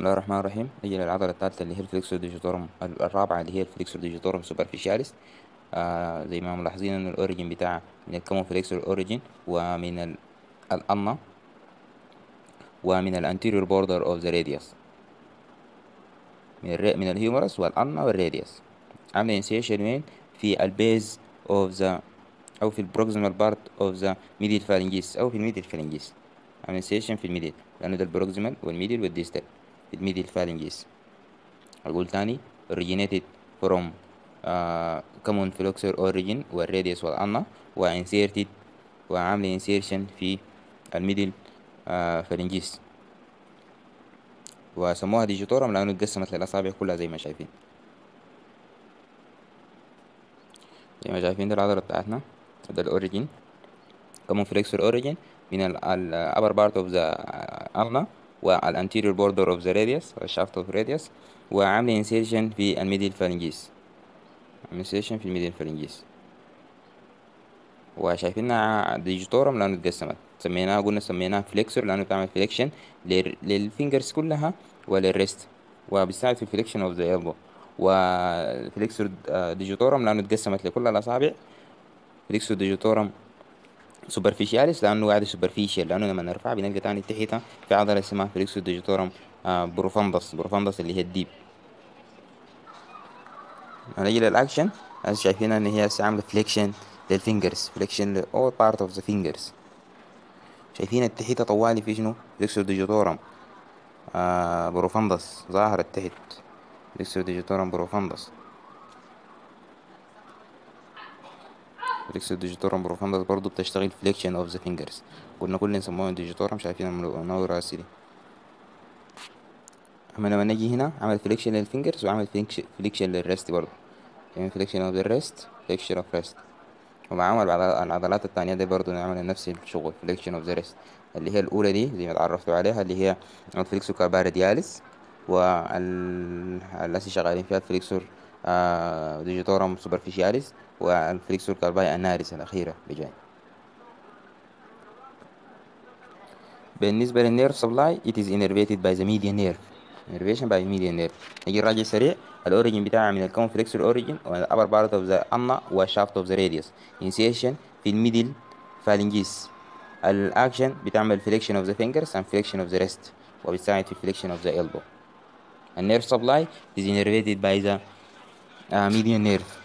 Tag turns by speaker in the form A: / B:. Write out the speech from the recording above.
A: الله الرحمن الرحيم نيجي للعضلة الثالثة اللي هي الفليكسور ديجيتورم الرابعة اللي هي الفليكسور ديجيتورم سوبرفيشاليس آه زي ما ملاحظين ان الاوريجين بتاعها من الكومون فليكسور اوريجين ومن ال- الأنة ومن الانتيريور بوردر اوف ذا راديوس من الري... من الهيومرس والأنة والراديوس عاملة انسيشن وين في البيز اوف ذا او في البروكسيمال بارت اوف ذا ميديال فالنجيس او في الميديال فالنجيس عاملة انسيشن في الميديال لأنه ده البروكسيمال والميديال والديستال في الميديال فالنجيس أقول تاني originated from uh, common flexor origin والراديوس والأنة وانسيرتد وعاملة انسيرشن في الميدل uh, فالنجيس وسموها ديجيتورم لأنه اتقسمت للأصابع كلها زي ما شايفين زي ما شايفين ده العضلة بتاعتنا ده الأوريجين common flexor origin من ال ال upper part of the ulna والانتيريور border of the radius والشافت of radius وعاملة insertion في الميديال phalanges عاملة insertion في الميديال phalanges وشايفينها ديجيتورم لأنه اتقسمت سميناها قلنا سميناها فليكسور لأنه بتعمل فليكشن للفينجرز كلها وللريست وبتساعد في الفليكشن اوف ذا elbow وفليكسور ديجيتورم لأنه اتقسمت لكل الأصابع فليكسور ديجيتورم سوبرفيشاليس لانه قاعد سوبرفيشال لانه لما نرفع بنلقى تاني تحتها في عضله اسمها فليكسو ديجيتورم بروفاندس بروفاندس اللي هي الديب هنيجي للاكشن هسه شايفين ان هي هسه عامله فليكشن للفينجرز فليكشن ل all part of the fingers شايفين التحيطة طوالي في شنو فليكسو ديجيتورم آه بروفاندس ظاهر التحت فليكسو ديجيتورم بروفاندس فليكسور ديجيتورم بروفاندس برضو بتشتغل فليكشن اوف ذا فينجرز قلنا كلنا نسموها ديجيتورم شايفين منور راسي دي اما لما نجي هنا عمل فليكشن للفينجرز وعمل فليكشن للريست برضو يعني فليكشن اوف ذا ريست فليكشن اوف ريست ومعاهم العضلات التانية دي برضو نعمل نفس الشغل فليكشن اوف ذا ريست اللي هي الأولى دي زي ما تعرفتوا عليها اللي هي الفليكسور كاربارا دياليس والتي شغالين فيها الفليكسور آه ديجيتورم سوبرفيشاليس والفليكسور كارباي اناريس الأخيرة بجاي بالنسبة للنيرف سبلاي it is innervated by the median nerve innervation by median nerve نجي نراجع سريع الاوريجين بتاعها من الكون فليكسور اوريجين والابر بارت اوف ذا انا والشافت اوف ذا راديوس initiation في الميدل فالنجيس الاكشن بتعمل فليكشن اوف ذا فينجرز and فليكشن اوف ذا ريست وبتساعد في فليكشن اوف ذا elbow النيرف سبلاي is innervated by the uh, median nerve